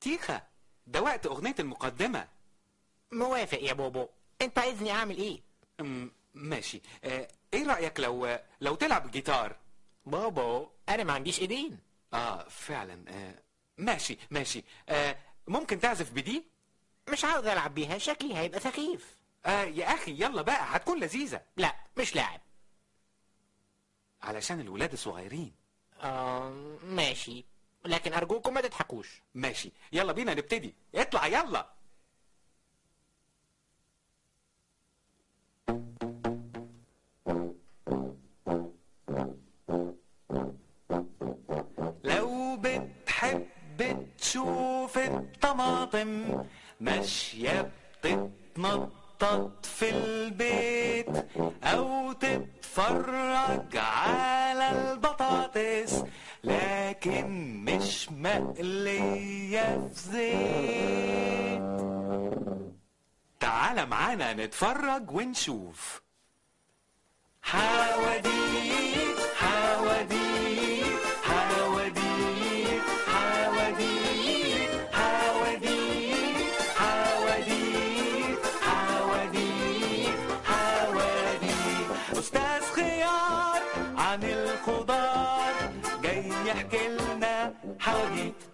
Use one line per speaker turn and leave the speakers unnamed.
بطيخة ده وقت أغنية المقدمة
موافق يا بوبو انت عايزني اعمل ايه
أم، ماشي آه، ايه رأيك لو لو تلعب جيتار
بوبو انا ما عنديش ايدين
اه فعلا آه، ماشي ماشي آه، ممكن تعزف بدي
مش عاوز العب بيها شكلي هيبقى سخيف
آه يا اخي يلا بقى هتكون لذيذة
لا مش لاعب
علشان الولاد الصغيرين
آه ماشي لكن ارجوكم ما تضحكوش
ماشي يلا بينا نبتدي اطلع يلا لو بتحب تشوف الطماطم ماشية بتتنطط في البيت أو تتفرج على البطاطس لكن مش مقلية في زيت تعال معانا نتفرج ونشوف حواديت حواديت حواديت حواديت حواديت حواديت حواديت حواديت أستاذ خيار عن الخضار جاي يحكي لنا حواديت